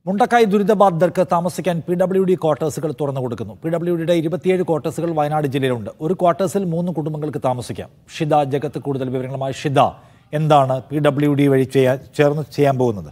മുണ്ടക്കായ് ദുരിതബാധിതർക്ക് താമസിക്കാൻ P W D ക്വാർട്ടേഴ്സുകൾ തുറന്നു കൊടുക്കുന്നു പി ഡബ്ല്യു ഡിയുടെ ഇരുപത്തിയേഴ് ക്വാർട്ടേഴ്സുകൾ വയനാട് ജില്ലയിലുണ്ട് ഒരു ക്വാർട്ടേഴ്സിൽ മൂന്ന് കുടുംബങ്ങൾക്ക് താമസിക്കാം ഷിത ജഗത്ത് കൂടുതൽ വിവരങ്ങളുമായി ഷിത എന്താണ് പി ഡബ്ല്യു ഡി വഴി ചെയ്യാൻ ചേർന്ന് ചെയ്യാൻ പോകുന്നത്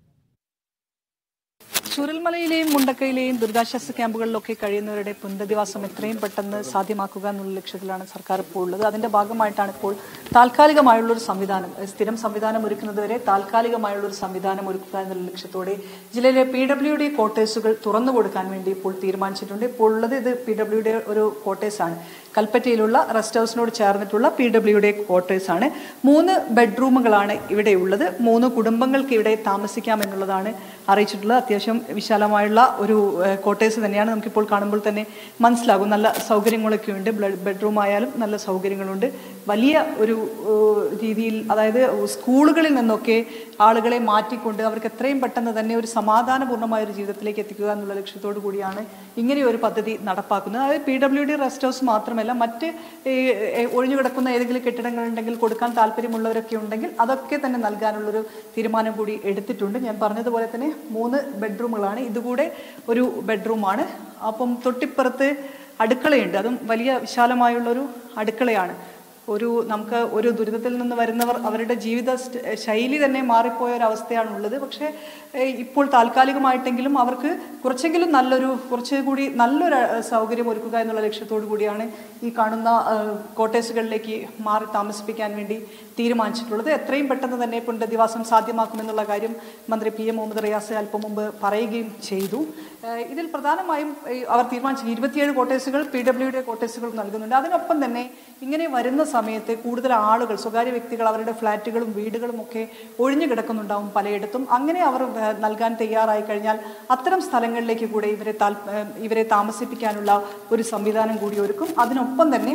ചുരൽമലയിലെയും മുണ്ടക്കയിലെയും ദുരിതാശ്വാസ ക്യാമ്പുകളിലൊക്കെ കഴിയുന്നവരുടെ പുനരധിവാസം എത്രയും പെട്ടെന്ന് സാധ്യമാക്കുക എന്നുള്ള ലക്ഷ്യത്തിലാണ് സർക്കാർ ഇപ്പോൾ ഉള്ളത് അതിന്റെ ഭാഗമായിട്ടാണ് ഇപ്പോൾ താൽക്കാലികമായുള്ള ഒരു സംവിധാനം ഏഹ് സ്ഥിരം സംവിധാനം ഒരുക്കുന്നതുവരെ താൽക്കാലികമായുള്ള ഒരു സംവിധാനം ഒരുക്കുക എന്നുള്ള ലക്ഷ്യത്തോടെ ജില്ലയിലെ പി ഡബ്ല്യു ഡി ക്വാർട്ടേഴ്സുകൾ തുറന്നു കൊടുക്കാൻ വേണ്ടി ഇപ്പോൾ തീരുമാനിച്ചിട്ടുണ്ട് ഇപ്പോൾ ഉള്ളത് ഇത് പി ഡബ്ല്യു ഡി ഒരു ക്വാർട്ടേഴ്സാണ് കൽപ്പറ്റയിലുള്ള റെസ്റ്റ് ഹൗസിനോട് ചേർന്നിട്ടുള്ള പി ഡബ്ല്യു ഡി ക്വാർട്ടേഴ്സ് ആണ് മൂന്ന് ബെഡ്റൂമുകളാണ് ഇവിടെ ഉള്ളത് മൂന്ന് കുടുംബങ്ങൾക്ക് ഇവിടെ താമസിക്കാം എന്നുള്ളതാണ് അറിയിച്ചിട്ടുള്ളത് അത്യാവശ്യം വിശാലമായുള്ള ഒരു ക്വാർട്ടേഴ്സ് തന്നെയാണ് നമുക്കിപ്പോൾ കാണുമ്പോൾ തന്നെ മനസ്സിലാകും നല്ല സൗകര്യങ്ങളൊക്കെ ഉണ്ട് ബെഡ്റൂം ആയാലും നല്ല സൗകര്യങ്ങളുണ്ട് വലിയ ഒരു ഏഹ്, രീതിയിൽ അതായത് സ്കൂളുകളിൽ നിന്നൊക്കെ ആളുകളെ മാറ്റിക്കൊണ്ട് അവർക്ക് എത്രയും പെട്ടെന്ന് തന്നെ ഒരു സമാധാനപൂർണ്ണമായ ഒരു ജീവിതത്തിലേക്ക് എത്തിക്കുക എന്നുള്ള ലക്ഷ്യത്തോടു കൂടിയാണ് ഇങ്ങനെ ഒരു പദ്ധതി നടപ്പാക്കുന്നത് അതായത് P W D rest house മാത്രമല്ല മറ്റ് ഈ, ഏ, ഒഴിഞ്ഞു കിടക്കുന്ന ഏതെങ്കിലും കെട്ടിടങ്ങൾ ഉണ്ടെങ്കിൽ കൊടുക്കാൻ താല്പര്യമുള്ളവരൊക്കെ ഉണ്ടെങ്കിൽ അതൊക്കെ തന്നെ നൽകാനുള്ളൊരു തീരുമാനം കൂടി എടുത്തിട്ടുണ്ട് ഞാൻ പറഞ്ഞതുപോലെ തന്നെ മൂന്ന് ബെഡ്റൂമുകളാണ് ഇതുകൂടെ ഒരു ബെഡ്റൂമാണ് അപ്പം തൊട്ടിപ്പുറത്ത് അടുക്കളയുണ്ട് അതും വലിയ വിശാലമായുള്ളൊരു അടുക്കളയാണ് ഒരു നമുക്ക് ഒരു ദുരിതത്തിൽ നിന്ന് വരുന്നവർ അവരുടെ ജീവിത സ്റ്റ- ശൈലി തന്നെ മാറിപ്പോയ ഒരു അവസ്ഥയാണ് ഉള്ളത് പക്ഷേ ഏഹ്, ഇപ്പോൾ താൽക്കാലികമായിട്ടെങ്കിലും അവർക്ക് കുറച്ചെങ്കിലും നല്ലൊരു കുറച്ചുകൂടി നല്ലൊരു ഏഹ്, സൗകര്യം ഒരുക്കുക എന്നുള്ള ലക്ഷ്യത്തോടു കൂടിയാണ് ഈ കാണുന്ന ഏഹ്, ക്വാർട്ടേഴ്സുകളിലേക്ക് മാറി താമസിപ്പിക്കാൻ വേണ്ടി തീരുമാനിച്ചിട്ടുള്ളത് എത്രയും പെട്ടെന്ന് തന്നെ പുനരധിവാസം സാധ്യമാക്കുമെന്നുള്ള കാര്യം മന്ത്രി പി എം മുഹമ്മദ് റിയാസ് അല്പം മുമ്പ് പറയുകയും ചെയ്തു ഏഹ്, ഇതിൽ പ്രധാനമായും ഏഹ്, അവർ തീരുമാനിച്ചു ഇരുപത്തിയേഴ് ക്വാർട്ടേഴ്സുകൾ പി ഡബ്ല്യു ഡി ക്വാർട്ടേഴ്സുകൾ നൽകുന്നുണ്ട് അതിനൊപ്പം തന്നെ ഇങ്ങനെ വരുന്ന സമയത്ത് കൂടുതൽ ആളുകൾ സ്വകാര്യ വ്യക്തികൾ അവരുടെ ഫ്ലാറ്റുകളും വീടുകളും ഒക്കെ ഒഴിഞ്ഞു കിടക്കുന്നുണ്ടാവും പലയിടത്തും അങ്ങനെ അവർ ഏഹ്, നൽകാൻ തയ്യാറായി കഴിഞ്ഞാൽ അത്തരം സ്ഥലങ്ങളിലേക്ക് കൂടെ ഇവരെ താൽ ഏഹ്, ഇവരെ താമസിപ്പിക്കാനുള്ള ഒരു സംവിധാനം കൂടി ഒരുക്കും അതിനൊപ്പം തന്നെ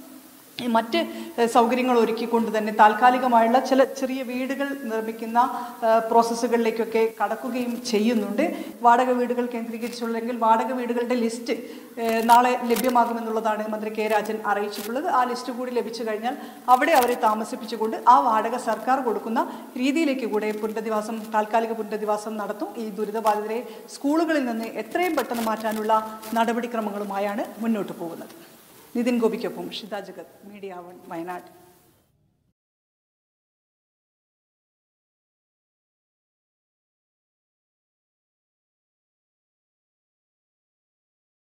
ഈ മറ്റ് ഏഹ്, സൗകര്യങ്ങൾ ഒരുക്കിക്കൊണ്ട് തന്നെ താൽക്കാലികമായുള്ള ചില ചെറിയ വീടുകൾ നിർമ്മിക്കുന്ന ഏഹ്, പ്രോസസ്സുകളിലേക്കൊക്കെ കടക്കുകയും ചെയ്യുന്നുണ്ട് വാടക വീടുകൾ കേന്ദ്രീകരിച്ചുള്ളെങ്കിൽ വാടക വീടുകളുടെ ലിസ്റ്റ് ഏഹ്, നാളെ ലഭ്യമാകുമെന്നുള്ളതാണ് മന്ത്രി കെ രാജൻ അറിയിച്ചിട്ടുള്ളത് ആ ലിസ്റ്റ് കൂടി ലഭിച്ചു കഴിഞ്ഞാൽ അവിടെ അവരെ താമസിപ്പിച്ചുകൊണ്ട് ആ വാടക സർക്കാർ കൊടുക്കുന്ന രീതിയിലേക്ക് കൂടെ പുനരധിവാസം താൽക്കാലിക പുനരധിവാസം നടത്തും ഈ ദുരിതബാധിതരെ സ്കൂളുകളിൽ നിന്ന് എത്രയും പെട്ടെന്ന് മാറ്റാനുള്ള നടപടിക്രമങ്ങളുമായാണ് മുന്നോട്ട് പോകുന്നത് നിതിൻ ഗോപിക്കൊപ്പം ഷിത ജഗത് മീഡിയ വൺ വയനാട്